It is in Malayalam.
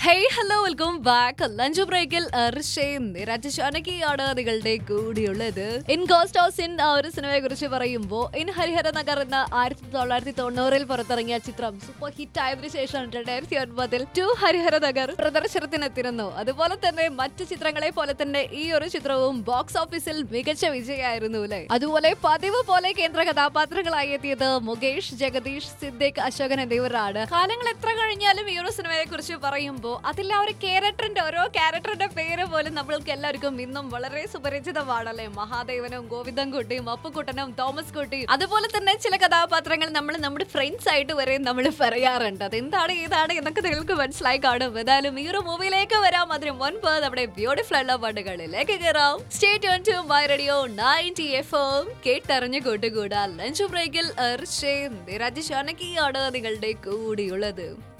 hey hello welcome back lunch ബ്രേക്കിൽ അർഷയും നിരജ് ഷാനകിയാണ് നിങ്ങളുടെ കൂടിയുള്ളത് ഇൻ ഗോസ്റ്റ് ഹൗസ് ഇൻ ആ ഒരു സിനിമയെ കുറിച്ച് പറയുമ്പോൾ ഇൻ ഹരിഹര നഗർ എന്ന ആയിരത്തി തൊള്ളായിരത്തി തൊണ്ണൂറിൽ പുറത്തിറങ്ങിയ ചിത്രം സൂപ്പർ ഹിറ്റ് ആയതിനു ശേഷം രണ്ടായിരത്തി ഒൻപതിൽ ടു ഹരിഹര നഗർ പ്രദർശനത്തിനെത്തിരുന്നു അതുപോലെ തന്നെ മറ്റു ചിത്രങ്ങളെ പോലെ തന്നെ ഈ ഒരു ചിത്രവും ബോക്സ് ഓഫീസിൽ മികച്ച വിജയമായിരുന്നു അല്ലെ അതുപോലെ പതിവ് പോലെ കേന്ദ്ര കഥാപാത്രങ്ങളായി എത്തിയത് മുകേഷ് ജഗദീഷ് സിദ്ദിഖ് അശോകൻ എന്നിവരാണ് കാലങ്ങൾ എത്ര കഴിഞ്ഞാലും ഈ ഒരു സിനിമയെ കുറിച്ച് പറയുമ്പോൾ അതിൽ ആ ഒരു ക്യാരക്ടറിന്റെ ഓരോ ക്യാരക്ടറിന്റെ പേര് പോലും നമ്മൾക്ക് എല്ലാവർക്കും ഇന്നും വളരെ സുപരിചിതമാണല്ലേ മഹാദേവനും ഗോവിന്ദൻകുട്ടിയും അപ്പുക്കുട്ടനും തോമസ് കുട്ടിയും അതുപോലെ തന്നെ ചില കഥാപാത്രങ്ങൾ നമ്മൾ നമ്മുടെ ഫ്രണ്ട്സ് ആയിട്ട് വരെ നമ്മൾ പറയാറുണ്ട് അതെന്താണ് ഏതാണ് എന്നൊക്കെ നിങ്ങൾക്ക് മനസ്സിലായി കാണും ഏതായാലും ഈ ഒരു മൂവിയിലേക്ക് വരാം അതിന് മുൻപ് നമ്മുടെ ബ്യൂട്ടിഫുൾ ഉള്ള പാട്ടുകളിലേക്ക് കയറാം stay tuned to my radio ninety F M കേട്ടറിഞ്ഞു കൂട്ടുകൂടാ ലഞ്ച് ബ്രേക്കിൽ അർഷയും നിരജ് ഷാനകിയാണ് നിങ്ങളുടെ കൂടിയുള്ളത്